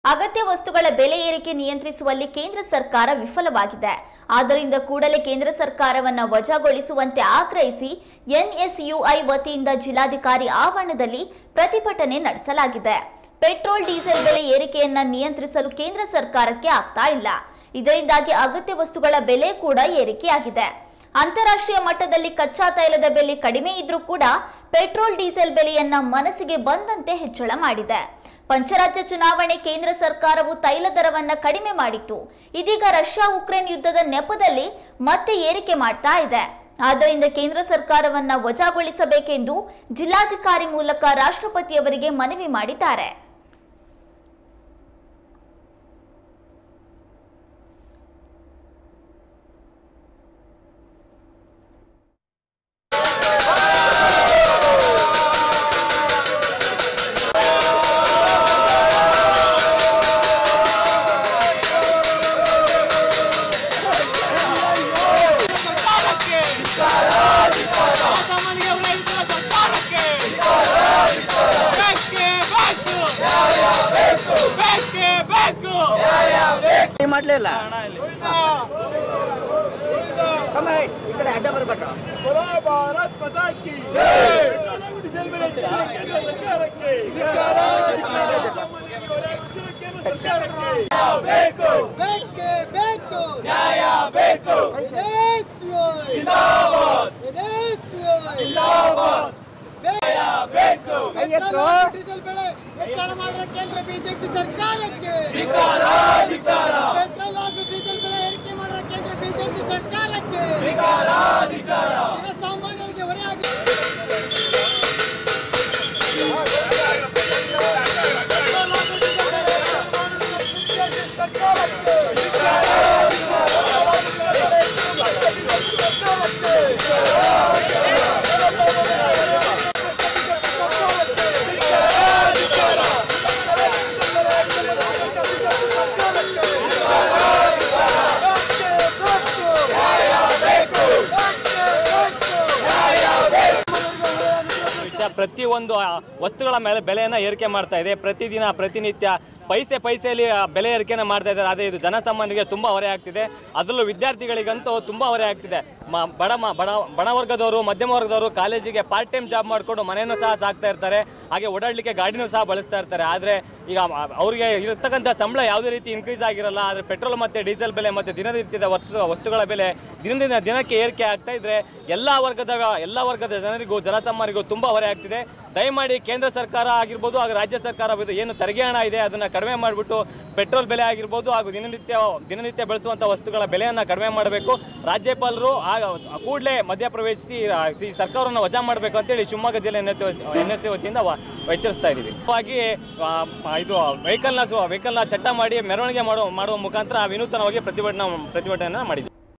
ಅಗತ್ಯ ವಸ್ತುಗಳ ಬೆಲೆ ಏರಿಕೆ ನಿಯಂತ್ರಿಸುವಲ್ಲಿ ಕೇಂದ್ರ ಸರ್ಕಾರ ವಿಫಲವಾಗಿದೆ ಆದ್ದರಿಂದ ಕೂಡಲೇ ಕೇಂದ್ರ ಸರ್ಕಾರವನ್ನ ವಜಾಗೊಳಿಸುವಂತೆ ಆಗ್ರಹಿಸಿ ಎನ್ಎಸ್ಯುಐ ವತಿಯಿಂದ ಜಿಲ್ಲಾಧಿಕಾರಿ ಆವರಣದಲ್ಲಿ ಪ್ರತಿಭಟನೆ ನಡೆಸಲಾಗಿದೆ ಪೆಟ್ರೋಲ್ ಡೀಸೆಲ್ ಬೆಲೆ ಏರಿಕೆಯನ್ನ ನಿಯಂತ್ರಿಸಲು ಕೇಂದ್ರ ಸರ್ಕಾರಕ್ಕೆ ಆಗ್ತಾ ಇಲ್ಲ ಇದರಿಂದಾಗಿ ಅಗತ್ಯ ವಸ್ತುಗಳ ಬೆಲೆ ಕೂಡ ಏರಿಕೆಯಾಗಿದೆ ಅಂತಾರಾಷ್ಟ್ರೀಯ ಮಟ್ಟದಲ್ಲಿ ಕಚ್ಚಾ ತೈಲದ ಬೆಲೆ ಕಡಿಮೆ ಇದ್ರೂ ಕೂಡ ಪೆಟ್ರೋಲ್ ಡೀಸೆಲ್ ಬೆಲೆಯನ್ನ ಮನಸ್ಸಿಗೆ ಬಂದಂತೆ ಹೆಚ್ಚಳ ಮಾಡಿದೆ ಪಂಚರಾಜ್ಯ ಚುನಾವಣೆ ಕೇಂದ್ರ ಸರ್ಕಾರವು ತೈಲ ದರವನ್ನ ಕಡಿಮೆ ಮಾಡಿತ್ತು ಇದೀಗ ರಷ್ಯಾ ಉಕ್ರೇನ್ ಯುದ್ಧದ ನೆಪದಲ್ಲಿ ಮತ್ತೆ ಏರಿಕೆ ಮಾಡ್ತಾ ಇದೆ ಆದ್ದರಿಂದ ಕೇಂದ್ರ ಸರ್ಕಾರವನ್ನ ವಜಾಗೊಳಿಸಬೇಕೆಂದು ಜಿಲ್ಲಾಧಿಕಾರಿ ಮೂಲಕ ರಾಷ್ಟ್ರಪತಿಯವರಿಗೆ ಮನವಿ ಮಾಡಿದ್ದಾರೆ ಸರ್ಕಾರಕ್ಕೆ ಸಾಮಾನ್ಯ ರೈತರ ಸರ್ಕಾರಕ್ಕೆ ಬೇಕೇ ಬೇಕು ಬೇಕೇ ಬೇಕು ಏನ್ ಮಾಡ್ಲಿಲ್ಲ ಕಮ್ಮ ಈ ಕಡೆ ಅಡ್ಡ ಬರ್ಬೇಕು ಭಾರತ್ ಮಾತಾ ಕಿ ಡೀಸೆಲ್ ಬೆಲೆ ಸರ್ಕಾರಕ್ಕೆ ಸರ್ಕಾರಕ್ಕೆ ಬೇಕು ಬೇಕೇ ಬೇಕು ನ್ಯಾಯ ಬೇಕು ಎನ್ಎಸ್ಯುಐ ಎನ್ಎಸ್ಯುಐ ಬೇಕು ಪೆಟ್ರೋಲ್ ಹಾಗೂ ಡೀಸೆಲ್ ಬೆಲೆ ಹೆಚ್ಚಳ ಮಾಡಿದ ಕೇಂದ್ರ ಬಿಜೆಪಿ ಸರ್ಕಾರಕ್ಕೆ ಧಿಕಾರ ಧಿಕಾರ ಪೆಟ್ರೋಲ್ ಹಾಗೂ ಡೀಸೆಲ್ ಬೆಲೆ ಏರಿಕೆ ಮಾಡಿದ ಕೇಂದ್ರ ಬಿಜೆಪಿ ಸರ್ಕಾರಕ್ಕೆ ಧಿಕಾರ ಧಿಕಾರ ಜನಸಾಮಾನ್ಯರಿಗೆ ಹೊರೆಯಾಗಿ ವಿಷಯ ಪ್ರತಿಯೊಂದು ಆ, ವಸ್ತುಗಳ ಮೇಲೆ ಬೆಲೆಯನ್ನು ಏರಿಕೆ ಮಾಡ್ತಾ ಇದೆ ಪ್ರತಿದಿನ ಪ್ರತಿನಿತ್ಯ ಪೈಸೆ ಪೈಸೆಯಲ್ಲಿ ಆ, ಬೆಲೆ ಏರಿಕೆನ ಮಾಡ್ತಾ ಇದ್ದಾರೆ ಆದರೆ ಇದು ಜನಸಾಮಾನ್ಯರಿಗೆ ತುಂಬ ಹೊರೆ ಆಗ್ತಿದೆ ಅದರಲ್ಲೂ ವಿದ್ಯಾರ್ಥಿಗಳಿಗಂತೂ ತುಂಬ ಹೊರೆ ಆಗ್ತಿದೆ ಮ- ಬಡ ಮ- ಬಡ ಬಡ ವರ್ಗದವರು ಮಧ್ಯಮ ವರ್ಗದವರು ಕಾಲೇಜಿಗೆ ಪಾರ್ಟ್ ಟೈಮ್ ಜಾಬ್ ಮಾಡಿಕೊಂಡು ಮನೆಯನ್ನು ಸಹ ಸಾಕ್ತಾ ಇರ್ತಾರೆ ಹಾಗೆ ಓಡಾಡಲಿಕ್ಕೆ ಗಾಡಿನೂ ಸಹ ಬಳಸ್ತಾ ಇರ್ತಾರೆ ಆದರೆ ಈಗ ಮ- ಅವರಿಗೆ ಇರತಕ್ಕಂಥ ಸಂಬಳ ಯಾವುದೇ ರೀತಿ ಇನ್ಕ್ರೀಸ್ ಆಗಿರಲ್ಲ ಆದರೆ ಪೆಟ್ರೋಲ್ ಮತ್ತು ಡೀಸೆಲ್ ಬೆಲೆ ಮತ್ತು ದಿನನಿತ್ಯದ ವಸ್ತು ವಸ್ತುಗಳ ಬೆಲೆ ದಿನದಿಂದ ದಿನಕ್ಕೆ ಏರಿಕೆ ಆಗ್ತಾ ಇದ್ರೆ ಎಲ್ಲ ವರ್ಗದ ಎಲ್ಲ ವರ್ಗದ ಜನರಿಗೂ ಜನಸಾಮಾನ್ಯರಿಗೂ ತುಂಬ ಹೊರೆ ಆಗ್ತಿದೆ ದಯಮಾಡಿ ಕೇಂದ್ರ ಸರ್ಕಾರ ಆಗಿರ್ಬೋದು ಹಾಗೂ ರಾಜ್ಯ ಸರ್ಕಾರ ಇದು ಏನು ತೆರಿಗೆ ಹಣ ಇದೆ ಅದನ್ನು ಕಡಿಮೆ ಮಾಡಿಬಿಟ್ಟು ಪೆಟ್ರೋಲ್ ಬೆಲೆ ಆಗಿರ್ಬೋದು ಹಾಗೂ ದಿನನಿತ್ಯ ದಿನನಿತ್ಯ ಬಳಸುವಂಥ ವಸ್ತುಗಳ ಬೆಲೆಯನ್ನು ಕಡಿಮೆ ಮಾಡಬೇಕು ರಾಜ್ಯಪಾಲರು ಆ ಕೂಡಲೇ ಮಧ್ಯಪ್ರವೇಶಿಸಿ ಆ, ಈ ಸರ್ಕಾರವನ್ನು ವಜಾ ಮಾಡಬೇಕು ಅಂತೇಳಿ ಶಿವಮೊಗ್ಗ ಜಿಲ್ಲೆ ಎನ್ ಎನ್ ಎಸ್ ವತಿಯಿಂದ ವ- ಎಚ್ಚರಿಸ್ತಾ ಇದ್ದೀವಿ ಹಾಗಾಗಿ ಆ, ಆ, ಇದು ವೆಹಿಕಲ್ನ ವೆಹಿಕಲ್ನ ಚಟ್ಟ ಮಾಡಿ ಮೆರವಣಿಗೆ ಮಾಡುವ ಮಾಡುವ ಮುಖಾಂತರ ವಿನೂತನವಾಗಿ ಪ್ರತಿಭಟನೆ ಪ್ರತಿಭಟನೆಯನ್ನು ಮಾಡಿದ್ದೀವಿ